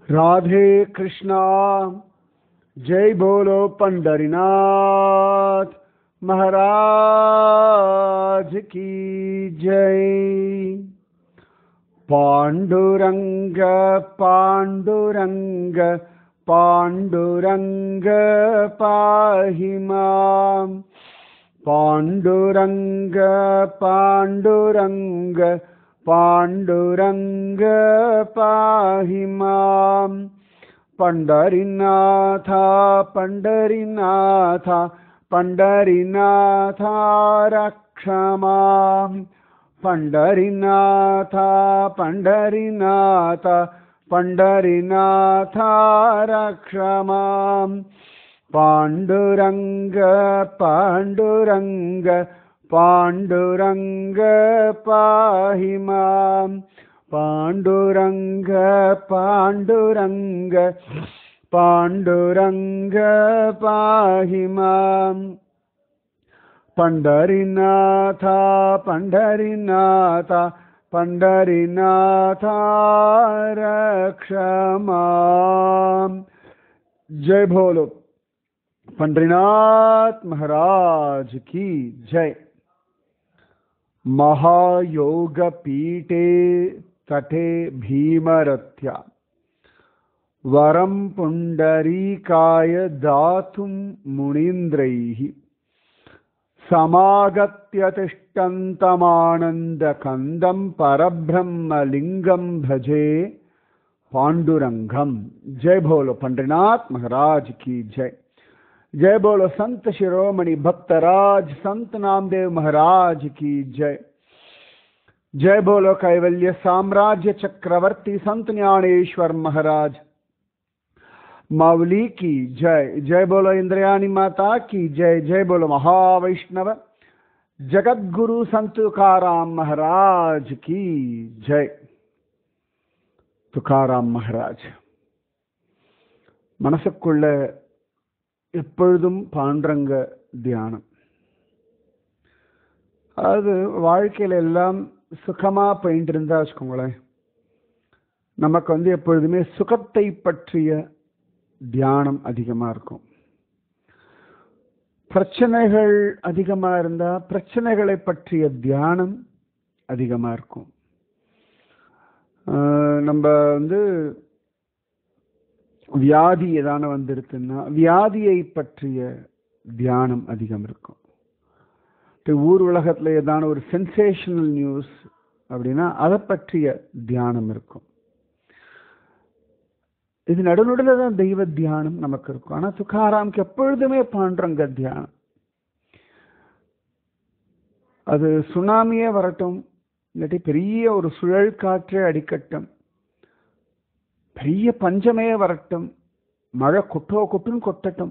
राधे कृष्णा जय बोलो पंडरीनाथ महाराज की जय पांडुरंग पांडुरंग पांडुरंग पाहि माम् पाण्डुरङ्ग पाण्डुरङ्ग पाण्डुरङ्ग पाहि माम् पण्डरीनाथ पण्डरीनाथ पण्डरीनाथ रक्ष माम् पण्डरीनाथ पण्डरीनाथ पण्डरीनाथ रक्ष माम् पाण्डुरङ्ग पाण्डुरङ्ग पाण्डुरङ्ग पाहि माम् पाण्डुरङ्ग पाण्डुरङ्ग पाण्डुरङ्ग पाहि माम् पण्डरीनाथ पण्डरीनाथ पण्डरीनाथ रक्ष माम् जय भोलो पंडरीनाथ महाराज की जय महायोग पीठे तटे भीमरथ्या वरं पुण्डरीकाय दातुं मुनीन्द्रैः समागत्य तिष्ठन्तमानन्दकन्दं परब्रह्मलिङ्गं भजे पांडुरंगम जय बोलो पंडरीनाथ महाराज की जय जय बोलो संत शिरोमणि भक्तराज संत नामदेव महाराज की जय जय बोलो कैवल्य साम्राज्य चक्रवर्ती संत ज्ञानेश्वर महाराज मावली की जय जय बोलो इंद्रयानी माता की जय जय बोलो महावैष्णव जगत गुरु संत तुकाराम महाराज की जय துகாராம் மகராஜ் மனசுக்குள்ள எப்பொழுதும் பாண்டரங்க தியானம் அதாவது வாழ்க்கையில எல்லாம் சுகமா போயிட்டு இருந்தா வச்சுக்கோங்களேன் நமக்கு வந்து எப்பொழுதுமே சுகத்தை பற்றிய தியானம் அதிகமா இருக்கும் பிரச்சனைகள் அதிகமா இருந்தா பிரச்சனைகளை பற்றிய தியானம் அதிகமா இருக்கும் நம்ம வந்து வியாதி ஏதான வந்துருக்குன்னா வியாதியை பற்றிய தியானம் அதிகம் இருக்கும் ஊர் உலகத்தில் ஏதான ஒரு சென்சேஷனல் நியூஸ் அப்படின்னா அதை பற்றிய தியானம் இருக்கும் இது நடுநடுவில் தான் தெய்வ தியானம் நமக்கு இருக்கும் ஆனால் துக்காராமுக்கு எப்பொழுதுமே பாண்டங்க தியானம் அது சுனாமியே வரட்டும் இல்லாட்டி பெரிய ஒரு சுழல் காற்றே அடிக்கட்டும் பெரிய பஞ்சமே வரட்டும் மழை கொட்டோ கொட்டுன்னு கொட்டட்டும்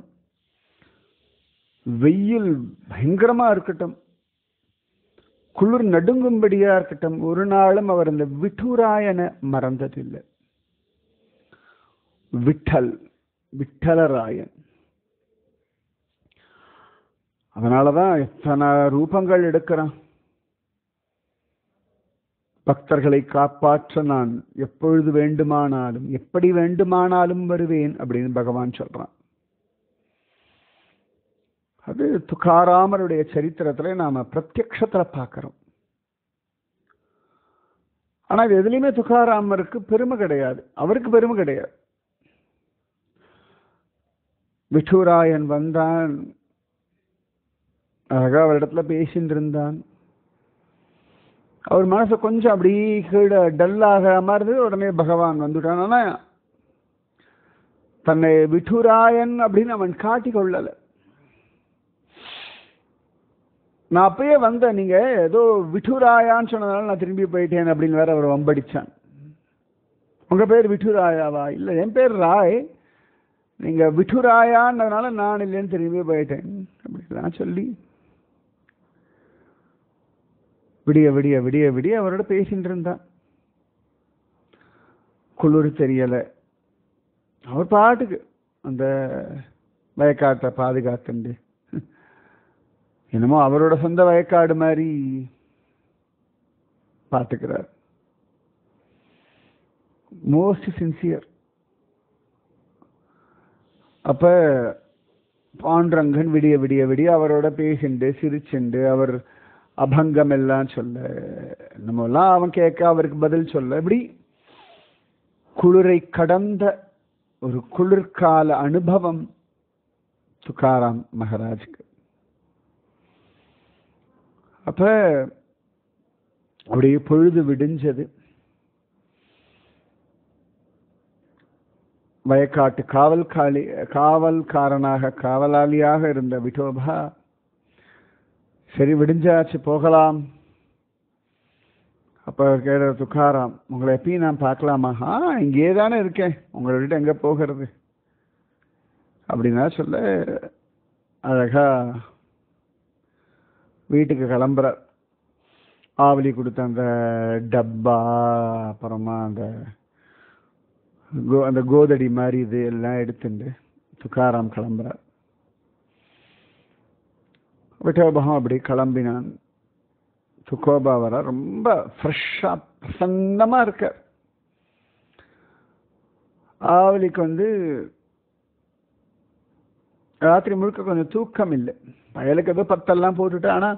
வெயில் பயங்கரமா இருக்கட்டும் குளிர் நடுங்கும்படியா இருக்கட்டும் ஒரு நாளும் அவர் இந்த விட்டுராயனை மறந்ததில்லை விட்டல் விட்டலராயன் அதனாலதான் எத்தனை ரூபங்கள் எடுக்கிறான் பக்தர்களை காப்பாற்ற நான் எப்பொழுது வேண்டுமானாலும் எப்படி வேண்டுமானாலும் வருவேன் அப்படின்னு பகவான் சொல்றான் அது துகாராமருடைய சரித்திரத்துல நாம பிரத்யக்ஷத்துல பார்க்கிறோம் ஆனா இது எதுலையுமே துகாராமருக்கு பெருமை கிடையாது அவருக்கு பெருமை கிடையாது விட்டுராயன் வந்தான் அழகா அவரிடத்துல பேசிட்டு இருந்தான் அவர் மனசு கொஞ்சம் அப்படி கீழே டல்லாக மாதிரி உடனே பகவான் வந்துட்டான் ஆனா தன்னை விட்டுராயன் அப்படின்னு அவன் காட்டி கொள்ளல நான் அப்பயே வந்தேன் நீங்க ஏதோ விட்டுராயான்னு சொன்னதால நான் திரும்பி போயிட்டேன் அப்படின்னு வேற அவர் வம்படிச்சான் உங்க பேர் விட்டுராயாவா இல்ல என் பேர் ராய் நீங்க விட்டுராயான்றதுனால நான் இல்லைன்னு திரும்பி போயிட்டேன் அப்படிலாம் சொல்லி விடிய விடிய விடிய விடிய அவரோட பேசிட்டு இருந்தான் குளிர் தெரியல அவர் பாட்டுக்கு அந்த வயக்காட்டை பாதுகாத்துண்டு என்னமோ அவரோட சொந்த வயக்காடு மாதிரி பார்த்துக்கிறார் மோஸ்ட் சின்சியர் அப்ப பாண்டரங்கன் விடிய விடிய விடிய அவரோட பேசிண்டு சிரிச்சுண்டு அவர் அபங்கம் எல்லாம் சொல்ல நம்ம எல்லாம் அவன் கேட்க அவருக்கு பதில் சொல்ல இப்படி குளிரை கடந்த ஒரு குளிர்கால அனுபவம் துக்காராம் மகாராஜுக்கு அப்ப அப்படியே பொழுது விடிஞ்சது வயக்காட்டு காவல்காலி காவல்காரனாக காவலாளியாக இருந்த விட்டோபா சரி விடிஞ்சாச்சு போகலாம் அப்ப கேட்ட துக்காராம் உங்களை எப்பயும் நான் பார்க்கலாமா ஆ இங்கே தானே இருக்கேன் உங்களை விட்டு எங்க போகிறது அப்படின்னா சொல்ல அழகா வீட்டுக்கு கிளம்புற ஆவலி கொடுத்த அந்த டப்பா அப்புறமா அந்த கோ அந்த கோதடி மாதிரி இது எல்லாம் எடுத்துட்டு துக்காராம் கிளம்புறார் விட்டோபகம் அப்படி கிளம்பினான் துக்கோபா வர ரொம்ப ஃப்ரெஷ்ஷா பிரசன்னமா இருக்கார் ஆவலிக்கு வந்து ராத்திரி முழுக்க கொஞ்சம் தூக்கம் இல்லை பயலுக்கு ஏதோ பத்தெல்லாம் போட்டுட்டு ஆனா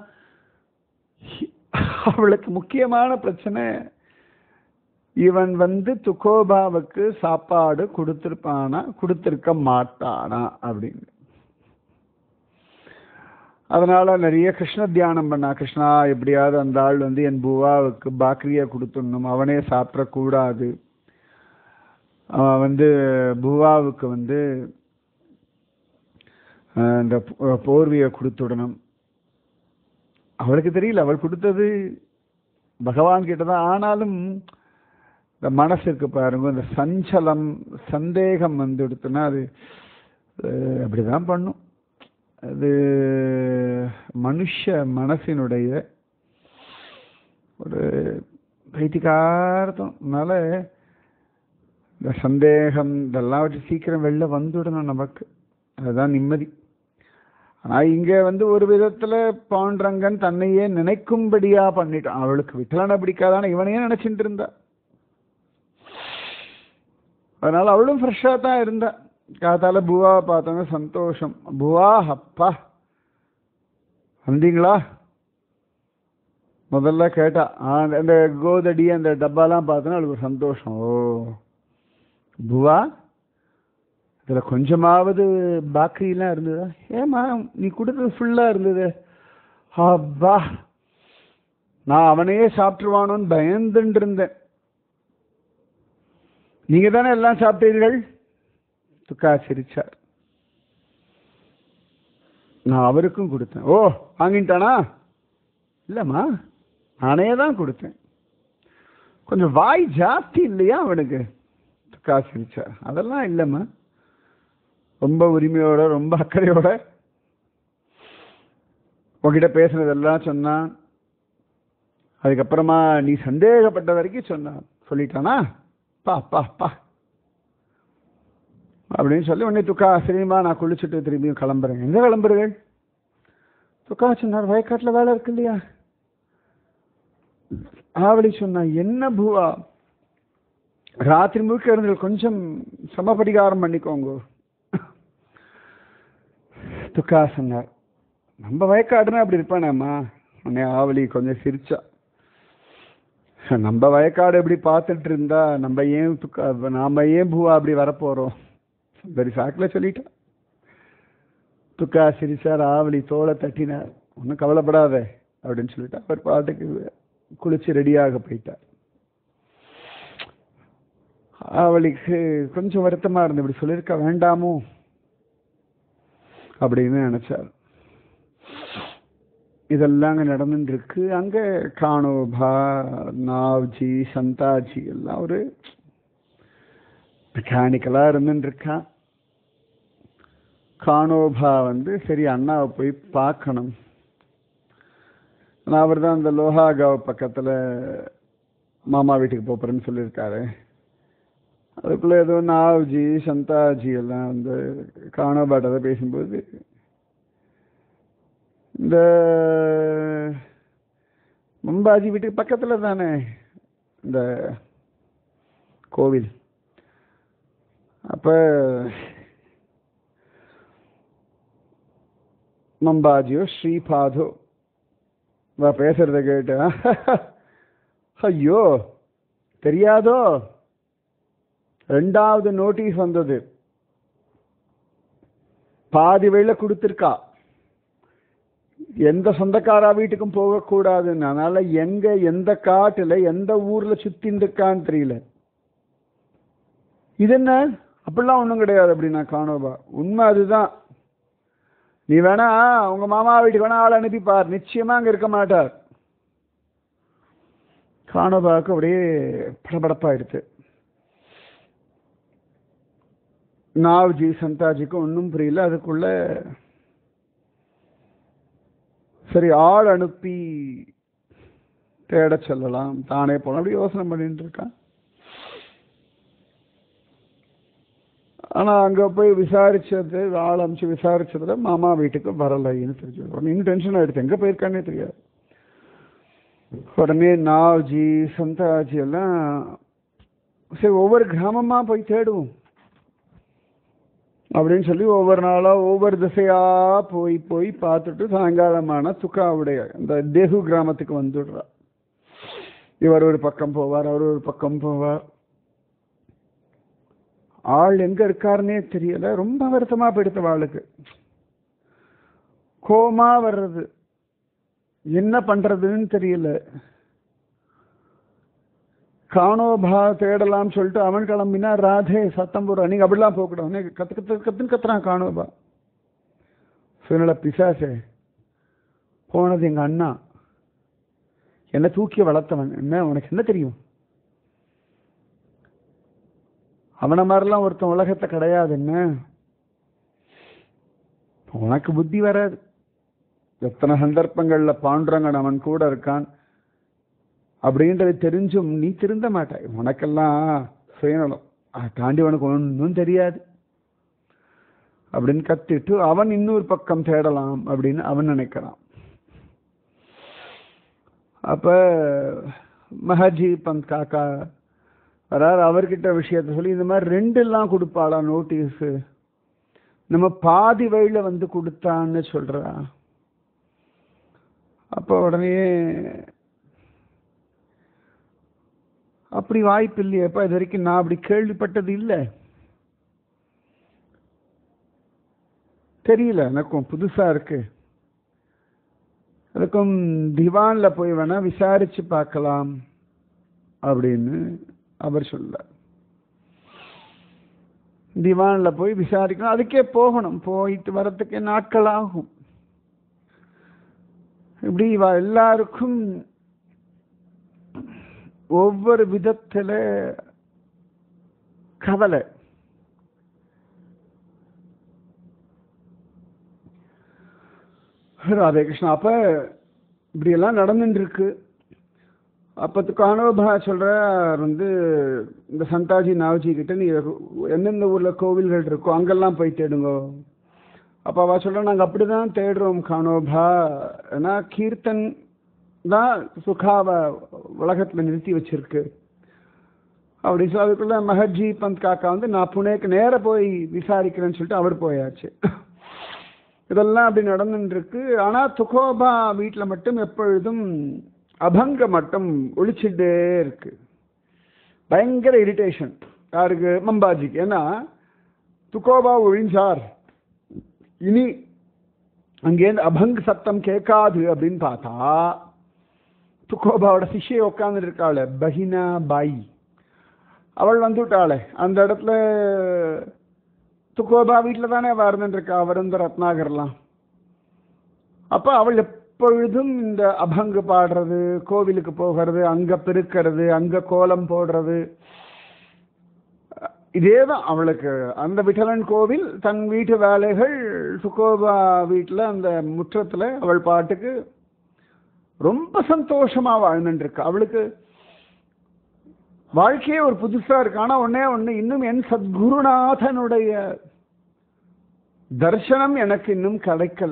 அவளுக்கு முக்கியமான பிரச்சனை இவன் வந்து துக்கோபாவுக்கு சாப்பாடு கொடுத்திருப்பானா கொடுத்திருக்க மாட்டானா அப்படின்னு அதனால நிறைய கிருஷ்ண தியானம் பண்ணா கிருஷ்ணா எப்படியாவது அந்த ஆள் வந்து என் பூவாவுக்கு பாக்ரியா கொடுத்துடணும் அவனே சாப்பிடக்கூடாது அவன் வந்து பூவாவுக்கு வந்து அஹ், இந்த போ- போர்வையை கொடுத்துடணும் அவளுக்கு தெரியல அவள் கொடுத்தது பகவான் கிட்ட தான் ஆனாலும் இந்த மனசு இருக்கு பாருங்க இந்த சஞ்சலம் சந்தேகம் வந்து எடுத்துனா அது அஹ், அப்படிதான் பண்ணும் அது மனுஷ மனசினுடைய ஒரு பைத்திகார்த்தம்னால இந்த சந்தேகம் இதெல்லாம் வச்சு சீக்கிரம் வெளில வந்துடணும் நமக்கு அதுதான் நிம்மதி ஆனா இங்க வந்து ஒரு விதத்துல பாண்டரங்கன் தன்னையே நினைக்கும்படியா பண்ணிட்டான் அவளுக்கு விட்டலனை பிடிக்காதான இவனையே நினைச்சிட்டு இருந்தா அதனால அவளும் ஃப்ரெஷ்ஷா தான் இருந்தா காத்தால பூவாவை பார்த்தோங்க சந்தோஷம் பூவா அப்பா வந்தீங்களா முதல்ல கேட்டா ஆ, அந்த- அந்த கோதடி அந்த டப்பாலாம் பார்த்தோன்னா அவளுக்கு ஒரு சந்தோஷம் ஓ பூவா இதுல கொஞ்சமாவது பாக்கரிலாம் இருந்ததா ஏமா நீ கொடுத்தது ஃபுல்லா இருந்தது அப்பா நான் அவனையே சாப்பிட்டுருவானோன்னு பயந்துட்டு இருந்தேன் நீங்க தானே எல்லாம் சாப்பிட்டீர்கள் துக்கா சிரிச்சார் நான் அவருக்கும் கொடுத்தேன் ஓ வாங்கிட்டானா இல்லம்மா நானே தான் கொடுத்தேன் கொஞ்சம் வாய் ஜாஸ்தி இல்லையா அவனுக்கு துக்கா சிரிச்சார் அதெல்லாம் இல்லைம்மா ரொம்ப உரிமையோட ரொம்ப அக்கறையோட உன்கிட்ட பேசுனதெல்லாம் சொன்னான் அதுக்கப்புறமா நீ சந்தேகப்பட்ட வரைக்கும் சொன்னான் சொல்லிட்டானா பா பா பா அப்படின்னு சொல்லி உடனே துக்கா சரிம்மா நான் குளிச்சுட்டு திரும்பியும் கிளம்புறேன் எங்க கிளம்புறீர்கள் துக்கா சொன்னார் வயக்காட்டுல வேலை இருக்கு இல்லையா ஆவலி சொன்னா என்ன பூவா ராத்திரி முழுக்க இருந்து கொஞ்சம் சமபரிகாரம் பண்ணிக்கோங்க துக்கா சொன்னார் நம்ம வயக்காடுனா அப்படி இருப்பானேம்மா உடனே ஆவலி கொஞ்சம் சிரிச்சா நம்ம வயக்காடு எப்படி பார்த்துட்டு இருந்தா நம்ம ஏன் துக்கா நாம ஏன் பூவா அப்படி வரப்போறோம் வெரி சாக்கில் சொல்லிட்டா துக்கா சிரிச்சார் ஆவலி தோலை தட்டினார் ஒன்றும் கவலைப்படாத அப்படின்னு சொல்லிட்டு அவர் பாட்டுக்கு குளிச்சு ரெடியாக போயிட்டார் அவளுக்கு கொஞ்சம் வருத்தமா இருந்து இப்படி சொல்லியிருக்க வேண்டாமோ அப்படின்னு நினைச்சார் இதெல்லாம் அங்க நடந்துட்டு இருக்கு அங்க காணோபா நாவ்ஜி சந்தாஜி எல்லாம் ஒரு மெக்கானிக்கலா இருந்துட்டு இருக்கான் காணோபா வந்து சரி அண்ணாவை போய் பார்க்கணும் ஆனால் அவர் தான் அந்த லோஹாகாவ் பக்கத்துல மாமா வீட்டுக்கு போறேன்னு சொல்லியிருக்காரு அதுக்குள்ள ஏதோ நாவ்ஜி சந்தாஜி எல்லாம் வந்து காணோபாட்டை பேசும்போது இந்த மும்பாஜி வீட்டுக்கு பக்கத்துல தானே இந்த கோவில் அப்ப மம்பாஜியோ ஸ்ரீபாதோ வா பேசுறத கேட்டு ஐயோ தெரியாதோ ரெண்டாவது நோட்டீஸ் வந்தது பாதி வேளை கொடுத்துருக்கா எந்த சொந்தக்காரா வீட்டுக்கும் போகக்கூடாதுன்னு அதனால எங்க எந்த காட்டுல எந்த ஊர்ல சுத்தின்னு இருக்கான்னு தெரியல இது என்ன அப்படிலாம் ஒன்றும் கிடையாது அப்படின்னா காணோபா உண்மை அதுதான் நீ வேணா உங்க மாமா வீட்டுக்கு வேணா ஆள் அனுப்பிப்பார் நிச்சயமா அங்க இருக்க மாட்டார் காணோபாவுக்கு அப்படியே படபடப்பாயிடுச்சு நாவ்ஜி சந்தாஜிக்கு ஒன்றும் புரியல அதுக்குள்ள சரி ஆள் அனுப்பி தேட சொல்லலாம் தானே போலாம் அப்படி யோசனை பண்ணிட்டு இருக்கான் ஆனா அங்க போய் விசாரிச்சது ஆள் அனுப்பிச்சு விசாரிச்சதுல மாமா வீட்டுக்கு வரலைன்னு தெரிஞ்சு இன்னும் டென்ஷன் ஆயிடுச்சு எங்க போயிருக்கானே தெரியாது உடனே நாவ்ஜி சந்தாஜி எல்லாம் சரி ஒவ்வொரு கிராமமா போய் தேடுவோம் அப்படின்னு சொல்லி ஒவ்வொரு நாளா ஒவ்வொரு திசையா போய் போய் பார்த்துட்டு சாயங்காலமான துக்காவுடைய இந்த தேகு கிராமத்துக்கு வந்துடுறா இவர் ஒரு பக்கம் போவார் அவர் ஒரு பக்கம் போவார் ஆள் எங்க இருக்காருன்னே தெரியல ரொம்ப வருத்தமா போயிடுத்த ஆளுக்கு கோமா வர்றது என்ன பண்றதுன்னு தெரியல காணோபா தேடலாம் சொல்லிட்டு அவன் கிளம்பினா ராதே சத்தம் போடுறா நீங்க அப்படிலாம் போகக்கூடாது கத்து கத்து கத்துன்னு கத்துறான் காணோபா சுனல பிசாசே போனது எங்க அண்ணா என்ன தூக்கி வளர்த்தவன் என்ன உனக்கு என்ன தெரியும் அவனை மாதிரிலாம் ஒருத்தன் உலகத்தை கிடையாது என்ன உனக்கு புத்தி வராது எத்தனை சந்தர்ப்பங்கள்ல பாண்டுறங்கன் அவன் கூட இருக்கான் அப்படின்றது தெரிஞ்சும் நீ திருந்த மாட்டாய் உனக்கெல்லாம் சுயநலம் அதை தாண்டி உனக்கு ஒன்றும் தெரியாது அப்படின்னு கத்திட்டு அவன் இன்னொரு பக்கம் தேடலாம் அப்படின்னு அவன் நினைக்கிறான் அப்ப மஹர்ஜி பந்த் காக்கா வரார் அவர்கிட்ட விஷயத்த சொல்லி இந்த மாதிரி ரெண்டு எல்லாம் கொடுப்பாளா நோட்டீஸ் நம்ம பாதி வழியில வந்து கொடுத்தான்னு சொல்றா அப்ப உடனே அப்படி வாய்ப்பு இல்லையேப்பா இது வரைக்கும் நான் அப்படி கேள்விப்பட்டது இல்லை தெரியல எனக்கும் புதுசா இருக்கு அதுக்கும் திவான்ல போய் வேணா விசாரிச்சு பார்க்கலாம் அப்படின்னு அவர் சொல்ல திவான்ல போய் விசாரிக்கணும் அதுக்கே போகணும் போயிட்டு வரத்துக்கே நாட்கள் ஆகும் இப்படி இவ எல்லாருக்கும் ஒவ்வொரு விதத்துல கவலை ராதே கிருஷ்ணா அப்ப இப்படி எல்லாம் நடந்துட்டு இருக்கு அப்பத்துக்கு அனுபவா சொல்ற வந்து இந்த சந்தாஜி நாவஜி கிட்ட நீ எந்தெந்த ஊர்ல கோவில்கள் இருக்கோ அங்கெல்லாம் போய் தேடுங்க அப்ப அவ சொல்ற நாங்க அப்படிதான் தேடுறோம் கானோபா ஏன்னா கீர்த்தன் தான் சுகாவை உலகத்துல நிறுத்தி வச்சிருக்கு அப்படி சொல்லி அதுக்குள்ள மஹர்ஜி பந்த் காக்கா வந்து நான் புனேக்கு நேர போய் விசாரிக்கிறேன்னு சொல்லிட்டு அவர் போயாச்சு இதெல்லாம் அப்படி நடந்துட்டு இருக்கு ஆனா துகோபா வீட்டுல மட்டும் எப்பொழுதும் அபங்க மட்டும் ஒழிச்சுட்டே இருக்கு பயங்கர இரிட்டேஷன் யாருக்கு மம்பாஜிக்கு ஏன்னா துகோபா ஒழிஞ்சார் இனி அங்கேருந்து அபங் சத்தம் கேட்காது அப்படின்னு பார்த்தா துக்கோபாவோட சிஷ்யை உட்கார்ந்து இருக்காளே பஹினா பாய் அவள் வந்துட்டாளே அந்த இடத்துல துக்கோபா வீட்டில் தானே இருந்துருக்கா வருந்த ரத்னாகர்லாம் அப்போ அவள் எப்பொழுதும் இந்த அபங்கு பாடுறது கோவிலுக்கு போகிறது அங்க பெருக்கிறது அங்க கோலம் போடுறது இதேதான் அவளுக்கு அந்த விட்டலன் கோவில் தன் வீட்டு வேலைகள் சுகோபா வீட்டில் அந்த முற்றத்தில் அவள் பாட்டுக்கு ரொம்ப சந்தோஷமா வாழ்ந்துட்டு இருக்கா அவளுக்கு வாழ்க்கையே ஒரு புதுசா இருக்கு ஆனா ஒன்னே ஒண்ணு இன்னும் என் சத்குருநாதனுடைய தர்சனம் எனக்கு இன்னும் கிடைக்கல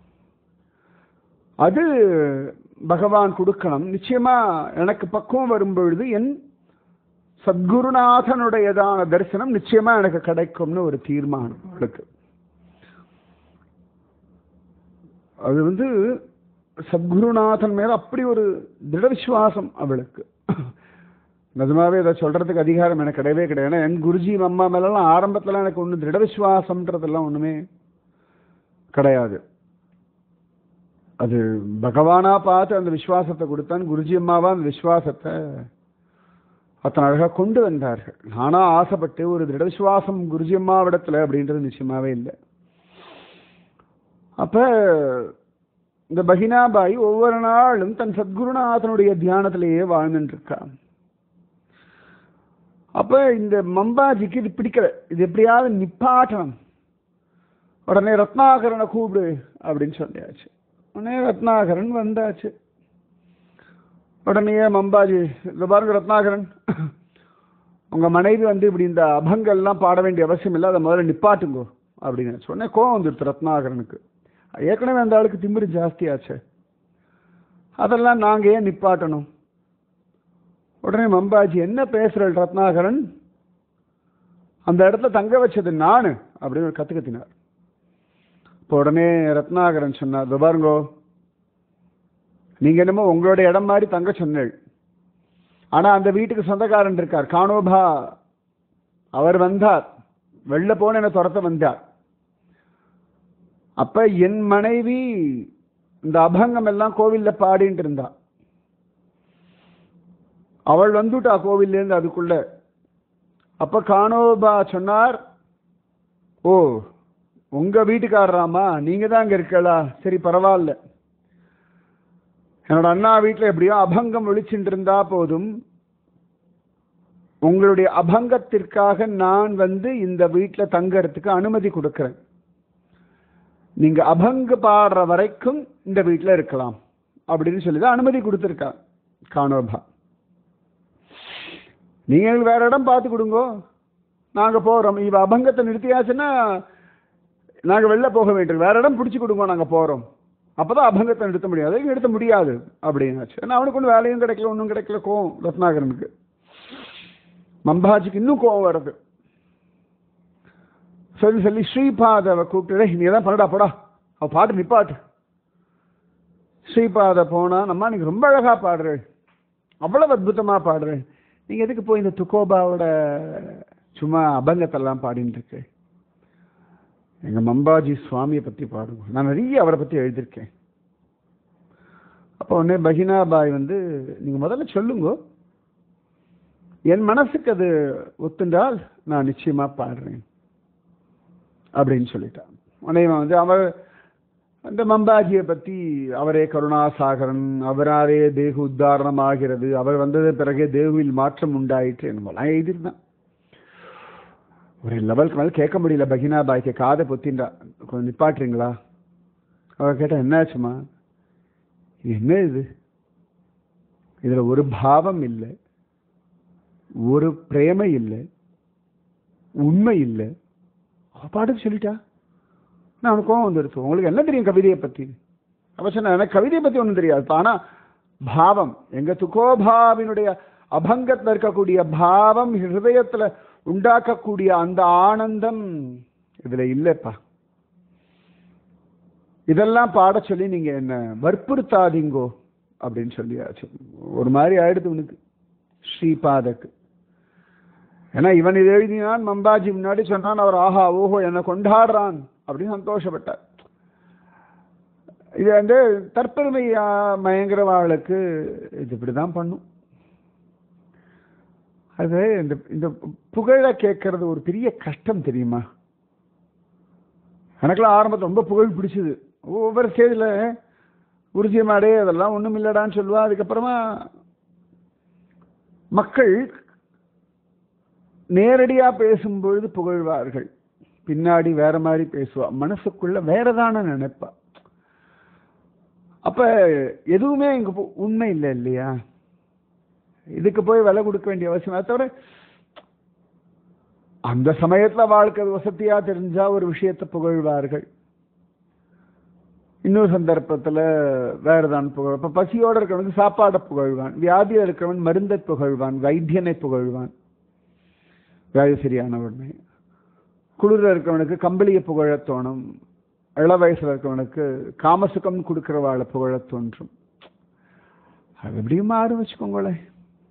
அது பகவான் கொடுக்கணும் நிச்சயமா எனக்கு பக்குவம் வரும் பொழுது என் சத்குருநாதனுடையதான தரிசனம் நிச்சயமா எனக்கு கிடைக்கும்னு ஒரு தீர்மானம் அவளுக்கு அது வந்து சத்குருநாதன் மேல அப்படி ஒரு திட விசுவாசம் அவளுக்கு நிஜமாவே இதை சொல்றதுக்கு அதிகாரம் எனக்கு கிடையவே கிடையாது ஏன்னா என் குருஜி அம்மா மேலாம் ஆரம்பத்துல எனக்கு ஒன்றும் திட விசுவாசம்ன்றதெல்லாம் ஒண்ணுமே கிடையாது அது பகவானா பார்த்து அந்த விசுவாசத்தை கொடுத்தான் குருஜி அம்மாவா அந்த விசுவாசத்தை அத்தனை அழகா கொண்டு வந்தார்கள் நானா ஆசைப்பட்டு ஒரு திட விசுவாசம் குருஜி அம்மாவிடத்துல அப்படின்றது நிச்சயமாவே இல்லை அப்ப இந்த பகினாபாய் ஒவ்வொரு நாளும் தன் சத்குருநாதனுடைய தியானத்திலேயே வாழ்ந்துட்டு இருக்கா அப்ப இந்த மம்பாஜிக்கு இது பிடிக்கல இது எப்படியாவது நிப்பாட்டணும் உடனே ரத்னாகரனை கூப்பிடு அப்படின்னு சொல்லியாச்சு உடனே ரத்னாகரன் வந்தாச்சு உடனே மம்பாஜி இந்த பாருங்க ரத்னாகரன் உங்க மனைவி வந்து இப்படி இந்த அபங்கெல்லாம் பாட வேண்டிய அவசியம் இல்லை அதை முதல்ல நிப்பாட்டுங்கோ அப்படின்னு சொன்னே கோவம் வந்துடுது ரத்னாகரனுக்கு ஏற்கனவே அந்த ஆளுக்கு திமிரு ஜாஸ்தியாச்சு அதெல்லாம் நாங்க ஏன் நிப்பாட்டணும் உடனே மம்பாஜி என்ன பேசுறல் ரத்னாகரன் அந்த இடத்துல தங்க வச்சது நானு அப்படின்னு ஒரு கத்து கத்தினார் இப்போ உடனே ரத்னாகரன் சொன்னார் "இதோ பாருங்கோ நீங்க என்னமோ உங்களோட இடம் மாதிரி தங்க சொன்னேள் ஆனா அந்த வீட்டுக்கு சொந்தக்காரன் இருக்கார் கானோபா அவர் வந்தார் வெளில போன என்ன துரத்த வந்தார் அப்ப என் மனைவி இந்த அபங்கம் எல்லாம் கோவில்ல பாடிட்டு இருந்தா அவள் வந்துட்டா கோவில்ல இருந்து அதுக்குள்ள அப்ப கானோபா சொன்னார் ஓ உங்க வீட்டுக்காரராமா நீங்க தான் அங்க இருக்கலா சரி பரவாயில்ல என்னோட அண்ணா வீட்டுல எப்படியோ அபங்கம் ஒழிச்சுட்டு இருந்தா போதும் உங்களுடைய அபங்கத்திற்காக நான் வந்து இந்த வீட்டுல தங்கறதுக்கு அனுமதி கொடுக்கிறேன் நீங்க அபங்க பாடுற வரைக்கும் இந்த வீட்டுல இருக்கலாம் அப்படின்னு சொல்லி தான் அனுமதி கொடுத்துருக்கா கானோபா நீங்க எங்களுக்கு வேற இடம் பார்த்து கொடுங்கோ நாங்க போறோம் இவ அபங்கத்தை நிறுத்தியாச்சுன்னா நாங்க வெளில போக வேண்டும் வேற இடம் பிடிச்சு கொடுங்க நாங்க போறோம் அப்பதான் அபங்கத்தை நிறுத்த முடியாது அதை நிறுத்த முடியாது அப்படின்னாச்சு ஏன்னா அவனுக்கு ஒன்றும் வேலையும் கிடைக்கல ஒன்றும் கிடைக்கல கோவம் ரத்னாகரனுக்கு மம்பாஜிக்கு இன்னும் கோவம் வருது சொல்லி சொல்லி ஸ்ரீபாதவை கூப்பிட்டு நீ தான் பண்ணடா போடா அவ பாட்டு நிப்பாட்டு ஸ்ரீபாத போனா நம்ம நீங்க ரொம்ப அழகா பாடுற அவ்வளவு அற்புதமா பாடுற நீங்க எதுக்கு போய் இந்த துக்கோபாவோட சும்மா அபங்கத்தெல்லாம் பாடிட்டு இருக்கு எங்க மம்பாஜி சுவாமியை பத்தி பாடுங்க நான் நிறைய அவரை பத்தி எழுதியிருக்கேன் அப்போ உடனே பகினாபாய் வந்து நீங்க முதல்ல சொல்லுங்க என் மனசுக்கு அது ஒத்துண்டால் நான் நிச்சயமா பாடுறேன் அப்படின்னு சொல்லிட்டான் உடனே இவன் வந்து அவர் அந்த மம்பாஜியை பத்தி அவரே கருணாசாகரன் அவராலே தேகு உத்தாரணம் ஆகிறது அவர் வந்தது பிறகே தேகுவில் மாற்றம் உண்டாயிற்று என்னமெல்லாம் எழுதியிருந்தான் ஒரு லெவலுக்கு மேலே கேட்க முடியல பகினா பாய்க்கு காதை பொத்தின்றா கொஞ்சம் நிப்பாட்டுறீங்களா அவ கேட்டா என்னாச்சுமா இது என்ன இது இதுல ஒரு பாவம் இல்லை ஒரு பிரேமை இல்லை உண்மை இல்லை அவ பாட்டுக்கு சொல்லிட்டா நான் அவனுக்கு கோவம் வந்துருச்சு உங்களுக்கு என்ன தெரியும் கவிதையை பத்தி அவ சொன்ன எனக்கு கவிதையை பத்தி ஒன்றும் தெரியாது ஆனா பாவம் எங்க துக்கோபாவினுடைய அபங்கத்துல இருக்கக்கூடிய பாவம் ஹிருதயத்துல உண்டாக்கக்கூடிய அந்த ஆனந்தம் இதுல இல்லப்பா இதெல்லாம் பாட சொல்லி நீங்க என்ன வற்புறுத்தாதீங்கோ அப்படின்னு சொல்லியாச்சு ஒரு மாதிரி ஆயிடுது உனக்கு ஸ்ரீபாதக்கு ஏன்னா இவன் இது எழுதினான் மம்பாஜி முன்னாடி சொன்னான் அவர் ஆஹா ஓஹோ என்னை கொண்டாடுறான் அப்படின்னு சந்தோஷப்பட்டார் இது வந்து தற்பெருமை மயங்குறவாளுக்கு இது இப்படிதான் பண்ணும் அது இந்த இந்த புகழை கேட்கறது ஒரு பெரிய கஷ்டம் தெரியுமா எனக்கெல்லாம் ஆரம்பத்தில் ரொம்ப புகழ் பிடிச்சது ஒவ்வொரு ஸ்டேஜில் உறுதியமாடே அதெல்லாம் ஒன்றும் இல்லடான்னு சொல்லுவா அதுக்கப்புறமா மக்கள் நேரடியா பேசும்பொழுது புகழ்வார்கள் பின்னாடி வேற மாதிரி பேசுவா மனசுக்குள்ள வேறதான நினைப்பா அப்ப எதுவுமே இங்க பு- உண்மை இல்லை இல்லையா இதுக்கு போய் விலை கொடுக்க வேண்டிய அவசியம் அதை தவிர அந்த சமயத்துல வாழ்க்கை வசதியா தெரிஞ்சா ஒரு விஷயத்தை புகழ்வார்கள் இன்னொரு சந்தர்ப்பத்துல வேறதான் புகழ் இப்ப பசியோட இருக்கிறவனுக்கு சாப்பாடை புகழ்வான் வியாதியில இருக்கிறவன் மருந்தை புகழ்வான் வைத்தியனை புகழ்வான் வியாதி சரியான உடனே குளிர இருக்கிறவனுக்கு கம்பளியை புகழத் தோணும் இள வயசுல இருக்கவனுக்கு காமசுகம் கொடுக்கிறவாளை புகழ தோன்றும் அது எப்படியும் மாறும் வச்சுக்கோங்களேன்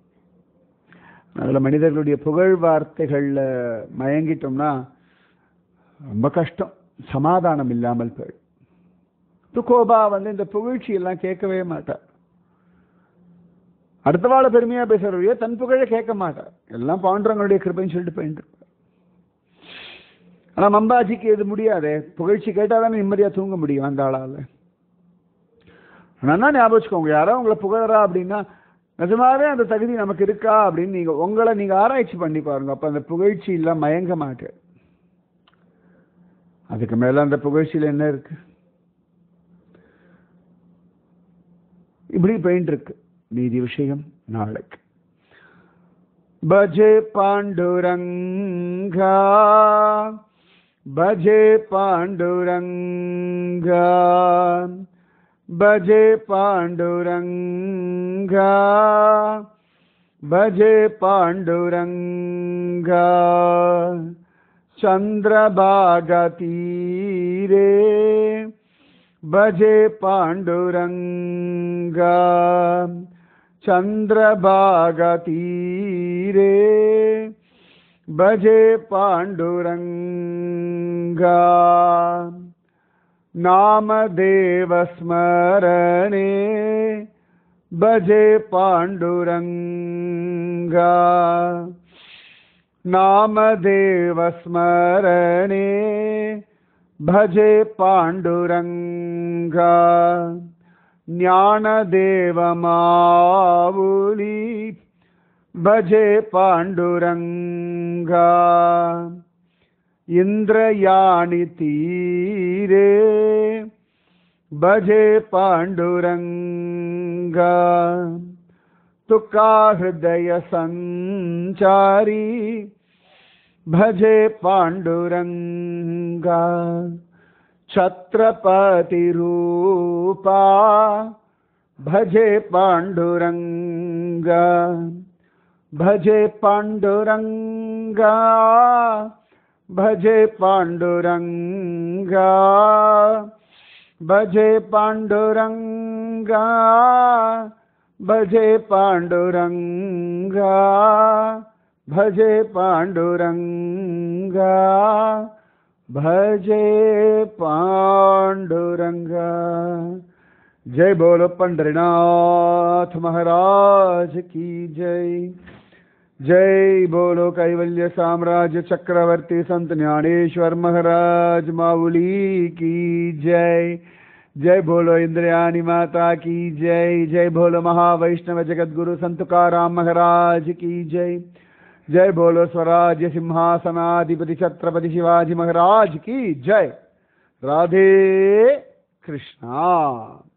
அதில் மனிதர்களுடைய புகழ் வார்த்தைகளில் மயங்கிட்டோம்னா ரொம்ப கஷ்டம் சமாதானம் இல்லாமல் போயிடும் துக்கோபா வந்து இந்த புகழ்ச்சி எல்லாம் கேட்கவே மாட்டார் அடுத்த வாழ பெருமையா பேசுறவையோ தன் புகழ கேட்க மாட்டார் எல்லாம் பாண்டவங்களுடைய கிருப்பைன்னு சொல்லிட்டு போயிட்டு இருப்பார் ஆனா மம்பாஜிக்கு இது முடியாதே புகழ்ச்சி கேட்டாதானே நிம்மதியா தூங்க முடியும் அந்த ஆளால நல்லா ஞாபகம் வச்சுக்கோங்க யாரோ உங்களை புகழறா அப்படின்னா நிஜமாவே அந்த தகுதி நமக்கு இருக்கா அப்படின்னு நீங்க உங்களை நீங்க ஆராய்ச்சி பண்ணி பாருங்க அப்ப அந்த புகழ்ச்சி இல்ல மயங்க மாட்டேன் அதுக்கு மேல அந்த புகழ்ச்சியில என்ன இருக்கு இப்படி போயிட்டு இருக்கு மீதி விஷயம் நாளைக்கு பஜே பாண்டுரங்கா பஜே பாண்டுரங்கா பஜே பாண்டுரங்கா பஜே பாண்டுரங்கா चन्द्रभागतीरे भजे पाण्डुरङ्गा चन्द्रभागतीरे भजे पाण्डुरङ्गा नामदेवस्मरणे भजे पाण्डुरङ्गा नामदेवस्मरणे भजे पाण्डुरङ्गा ज्ञानदेवमावुली भजे पाण्डुरङ्गा इन्द्रयाणि तीरे भजे पाण्डुरङ्गा तुका हृदय सञ्चारी भजे पाण्डुरङ्गा छत्रपतिरूपा भजे पाण्डुरङ्गा भजे पाण्डुरङ्गा भजे पाण्डुरङ्गा भजे पाण्डुरङ्गा भजे पाण्डुरङ्गा भजे पाण्डुरङ्गा भजे पाण्डुरङ्गा जय बोलो पंडरीनाथ महाराज की जय जय बोलो कैवल्य साम्राज्य चक्रवर्ती संत ज्ञानेश्वर महाराज माउली की जय जय बोलो इंद्रयानी माता की जय जय बोलो महावैष्णव जगत गुरु संत तुकाराम महाराज की जय जय बोलो स्वराज्य सिंहासनाधिपति छत्रपति शिवाजी महाराज की जय राधे कृष्णा